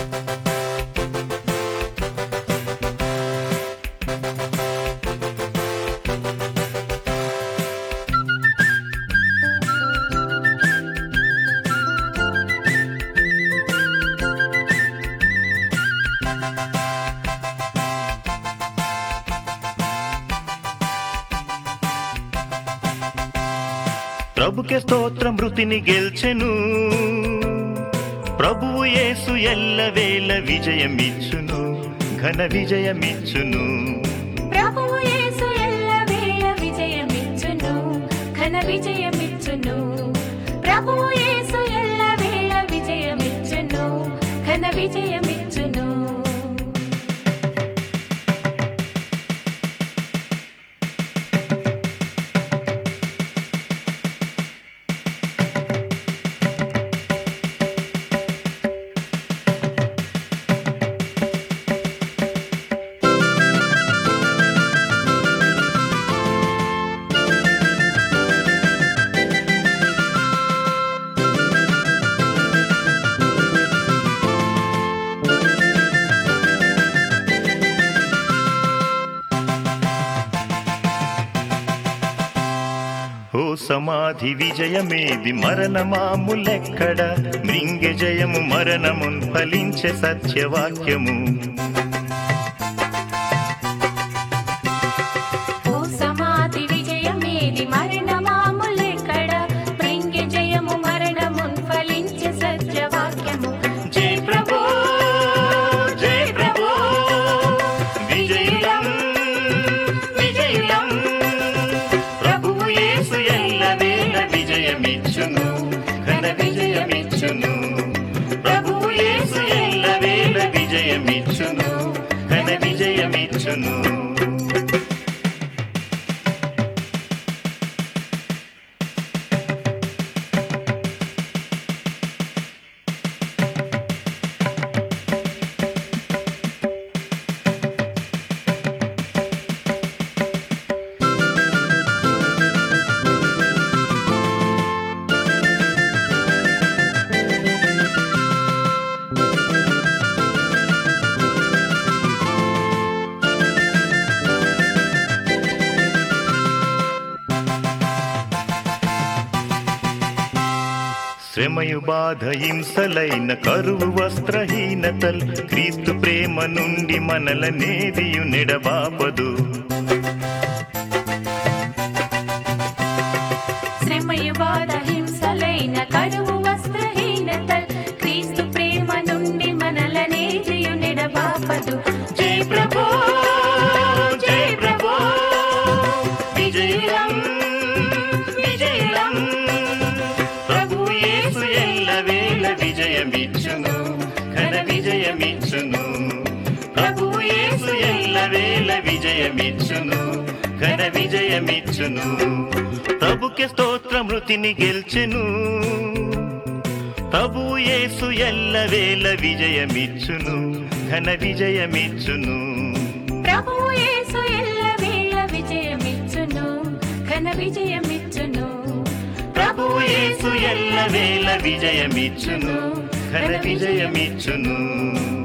ప్రభుకే స్తోత్రం మృతిని గెల్చెను ప్రభువు యేసు ఎల్లవేళ విజయమిచ్చును ఘన విజయమిచ్చును ప్రభువు యేసు ఎల్లవేళ విజయమిచ్చును ఘన విజయమిచ్చును ప్రభువు యేసు ఎల్లవేళ విజయమిచ్చును ఘన విజయమిచ్చును ఓ సమాధి విజయమేది మరణమాములెక్కడ మృంగె జయము మరణమున్ ఫలించే సత్యవాక్యము ఓ సమాధి విజయమేది మరణమాములెక్కడ మృంగి జయము మరణమున్ ఫలించే సత్యవాక్యము జై ప్రభు జై ప్రభు విజయులం విజయులం ప్రభువు యేసు ఎల్లవేళ విజయమిచ్చును ఘన విజయమిచ్చును ప్రభువు యేసు ఎల్లవేళ విజయమిచ్చును ఘన విజయమిచ్చును శ్రమయు బాధ హింసలైన కరువు వస్త్రహీనతల్ క్రీస్తు ప్రేమ నుండి మనల నేదియు నెడబాపదు శ్రమయు బాధ హింసలైన కరువు వస్త్రహీనత క్రీస్తు ప్రేమ నుండి మనలనే జయు నిడబాపదు జై ప్రభు జై ప్రభు విజయులం విజయులం ప్రభు యేసు ఎల్లవేళ విజయమిచ్చును ఘన విజయమిచ్చును ప్రభు యేసు ఎల్లవేళ విజయమిచ్చును ఘన విజయమిచ్చును ప్రభుకే స్తోత్ర మృతిని గెల్చెను ప్రభు యేసు ఎల్లవేళ విజయమిచ్చును ఘన విజయమిచ్చును ప్రభువు యేసు ఎల్లవేళ విజయమిచ్చును ఘన విజయమిచ్చును ప్రభు యేసు ఎల్లవేళ విజయమిచ్చును ఘన విజయమిచ్చును